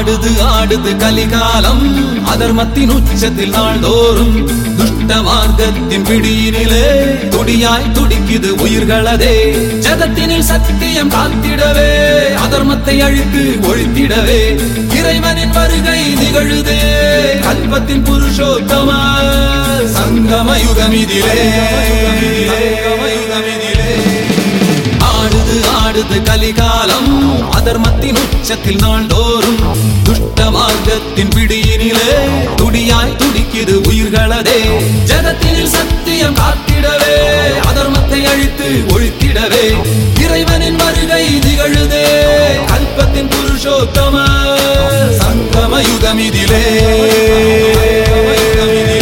ஆடுது ஆடுது கலிகாலம் அதர்மத்தின் உச்சத்தில் நாள்தோறும் துஷ்ட மார்க்கத்தின் பிடியினிலே துடியாய் துடிக்குது உயிர்களதே ஜகத்தினில் சத்தியம் காத்திடவே அதர்மத்தை அழித்து ஒழித்திடவே இறைவனின் வருகை நிகழுதே கல்பத்தின் புருஷோத்தம சங்கம யுகமிதிலே சங்கம யுகமிதிலே ஆடுது ஆடுது கலிகாலம் அதர்மத்தின் உச்சத்தில் நாள்தோறும் துஷ்ட மார்க்கத்தின் பிடியினிலே துடியாய் துடிக்குது உயிர்களதே ஜகத்தினில் சத்தியம் காத்திடவே அதர்மத்தை அழித்து ஒழித்திடவே இறைவனின் வருகை திகழுதே கல்பத்தின் புருஷோத்தம சங்கம யுகமிதிலே சங்கம யுகமிதிலே